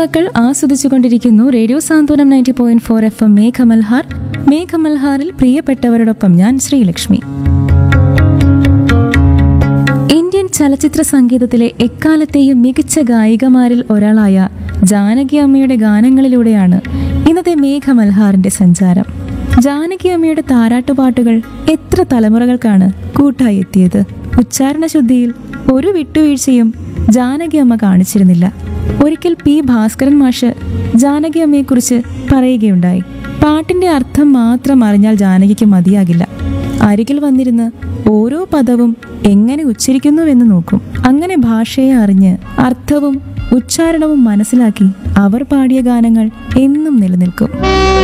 ശ്രോതാക്കൾ ആസ്വദിച്ചുകൊണ്ടിരിക്കുന്നു radio Santhwanam ninety point four F M Meghamalhar മേഘമൽഹാറിൽ പ്രിയപ്പെട്ടവരോടൊപ്പം ഞാൻ ശ്രീലക്ഷ്മി ഇന്ത്യൻ ചലച്ചിത്ര സംഗീതത്തിലെ എക്കാലത്തെയും മികച്ച ഗായികമാരിൽ ഒരാളായ ജാനകി അമ്മയുടെ ഗാനങ്ങളിലൂടെയാണ് ഇന്നത്തെ മേഘമൽഹാറിന്റെ സഞ്ചാരം ജാനകി അമ്മയുടെ താരാട്ടുപാട്ടുകൾ എത്ര തലമുറകൾക്കാണ് കൂട്ടായി എത്തിയത് ഉച്ചാരണ ശുദ്ധിയിൽ ഒരു വിട്ടുവീഴ്ചയും ജാനകി അമ്മ കാണിച്ചിരുന്നില്ല ഒരിക്കൽ പി ഭാസ്കരൻ മാഷ് ജാനകി അമ്മയെക്കുറിച്ച് പറയുകയുണ്ടായി പാട്ടിന്റെ അർത്ഥം മാത്രം അറിഞ്ഞാൽ ജാനകിക്ക് മതിയാകില്ല അരികിൽ വന്നിരുന്ന് ഓരോ പദവും എങ്ങനെ ഉച്ചരിക്കുന്നുവെന്ന് നോക്കും അങ്ങനെ ഭാഷയെ അറിഞ്ഞ് അർത്ഥവും ഉച്ചാരണവും മനസ്സിലാക്കി അവർ പാടിയ ഗാനങ്ങൾ എന്നും നിലനിൽക്കും